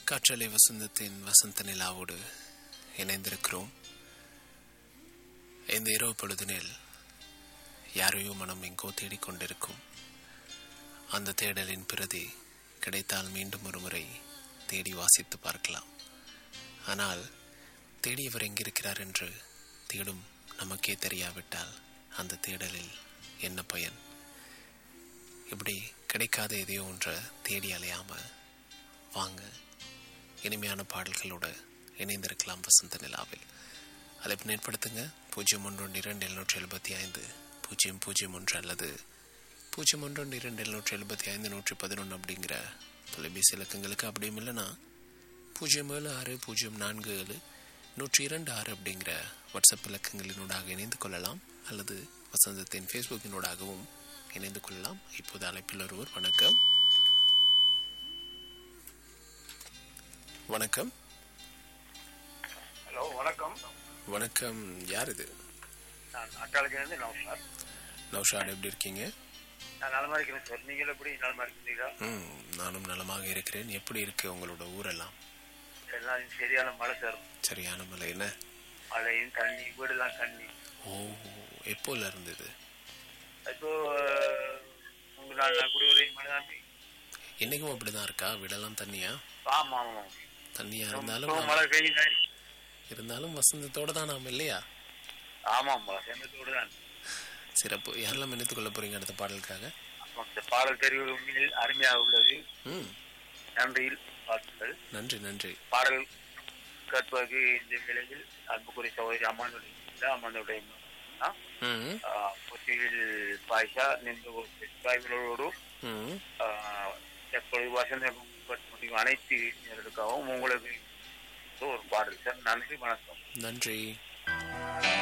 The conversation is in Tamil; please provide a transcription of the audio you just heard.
காற்றலை வசந்தத்தின் வசந்த நிலாவோடு இணைந்திருக்கிறோம் இந்த இரவு பொழுதினில் யாரையோ மனம் எங்கோ தேடிக்கொண்டிருக்கும் அந்த தேடலின் பிரதி கிடைத்தால் மீண்டும் ஒரு முறை தேடி வாசித்து பார்க்கலாம் ஆனால் தேடியவர் எங்கிருக்கிறார் என்று தேடும் நமக்கே தெரியாவிட்டால் அந்த தேடலில் என்ன பயன் இப்படி கிடைக்காத எதையோ ஒன்றை தேடி அலையாம வாங்க இனிமையான பாடல்களோடு இணைந்திருக்கலாம் வசந்த நிலாவில் அழைப்பு ஏற்படுத்துங்க பூஜ்ஜியம் ஒன்று ஒன்று இரண்டு எழுநூற்றி எழுபத்தி ஐந்து பூஜ்ஜியம் பூஜ்ஜியம் ஒன்று அல்லது பூஜ்ஜியம் ஒன்று ஒன்று இரண்டு எழுநூற்றி எழுபத்தி ஐந்து நூற்றி பதினொன்று அப்படிங்கிற தொலைபேசி இலக்கங்களுக்கு அப்படியும் இல்லைன்னா பூஜ்ஜியம் ஏழு ஆறு பூஜ்ஜியம் நான்கு ஏழு நூற்றி இரண்டு ஆறு அப்படிங்கிற வாட்ஸ்அப் இலக்கங்களினூடாக இணைந்து கொள்ளலாம் அல்லது வசந்தத்தின் ஃபேஸ்புக்கினூடாகவும் இணைந்து கொள்ளலாம் இப்போது அழைப்பில் ஒருவர் வணக்கம் வணக்கம் ஹலோ வணக்கம் வணக்கம் யார் இது நான் அட்டாளத்திலிருந்து நௌஷாத் நௌஷாட் எப்படி இருக்கீங்க நான் நலமா இருக்கிறேன் சார் நீங்கள் எப்படி நலமா இருக்கிறீங்களா ம் நானும் நலமாக இருக்கிறேன் எப்படி இருக்கு உங்களோட ஊரெல்லாம் எல்லாம் சரியான மழை சார் சரியான மலை என்ன மழையும் தண்ணி வீடெல்லாம் தண்ணி ஓ எப்போல இருந்தது இப்போ அஹ், மூணு நாலு நாள் குடிவரை மழை தான் பெய்யும். இன்னைக்கும் அப்படிதான் இருக்கா வீடெல்லாம் தண்ணியா ஆமா ஆமா தண்ணியா இப்போ இருந்தாலும் மழை பெய்யும் தான் இருக்கு. இருந்தாலும் வசந்தத்தோட தான் நாம் இல்லையா ஆமா ஆமா செந்தத்தோடு தான் சிறப்பு யாரெல்லாம் நினைத்துக் கொள்ள போறீங்க அடுத்த பாடலுக்காக ஆமா, இந்த பாடல் தெரிவு உண்மையில் அருமையாக உள்ளது ம் நன்றியில் வாழ்த்துக்கள் நன்றி நன்றி பாடல் கேட்பதற்கு இந்த வேளையில் அன்புக்குரிய சகோதரி அம்மானுடைய அம்மானுடைய ம் புத்தியில் பாய்ச்சா நின்று பாய்களோடு ம் எப்பொழுது வசந்த முடியும் அனைத்து நேர்களுக்காகவும் உங்களுக்கு ஒரு பாடல் சார் நன்றி வணக்கம் நன்றி